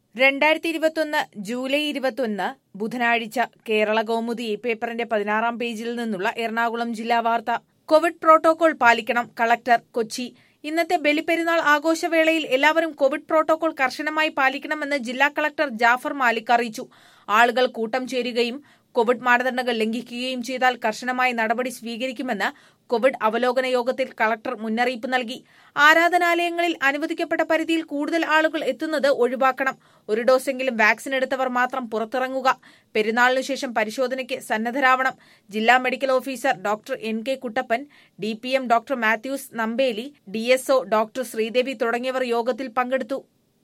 രണ്ടായിരത്തി ഇരുപത്തൊന്ന് ജൂലൈ ഇരുപത്തൊന്ന് ബുധനാഴ്ച കേരള കൗമുദി ഈ പേപ്പറിന്റെ പതിനാറാം പേജിൽ നിന്നുള്ള എറണാകുളം ജില്ലാ വാർത്ത കോവിഡ് പ്രോട്ടോകോൾ പാലിക്കണം കളക്ടർ കൊച്ചി ഇന്നത്തെ ബലിപ്പെരുന്നാൾ ആഘോഷവേളയിൽ എല്ലാവരും കോവിഡ് പ്രോട്ടോകോൾ കർശനമായി പാലിക്കണമെന്ന് ജില്ലാ കളക്ടർ ജാഫർ മാലിക് അറിയിച്ചു ആളുകൾ കൂട്ടം ചേരുകയും കോവിഡ് മാനദണ്ഡങ്ങൾ ലംഘിക്കുകയും ചെയ്താൽ കർശനമായ നടപടി സ്വീകരിക്കുമെന്ന് കോവിഡ് അവലോകന യോഗത്തിൽ കളക്ടർ മുന്നറിയിപ്പ് നൽകി ആരാധനാലയങ്ങളിൽ അനുവദിക്കപ്പെട്ട പരിധിയിൽ കൂടുതൽ ആളുകൾ എത്തുന്നത് ഒഴിവാക്കണം ഒരു ഡോസെങ്കിലും വാക്സിൻ എടുത്തവർ മാത്രം പുറത്തിറങ്ങുക പെരുന്നാളിനു ശേഷം പരിശോധനയ്ക്ക് സന്നദ്ധരാവണം ജില്ലാ medical officer doctor N K Kuttappan D P M doctor Mathews Nambeli D S O doctor Sreedevi തുടങ്ങിയവർ യോഗത്തിൽ പങ്കെടുത്തു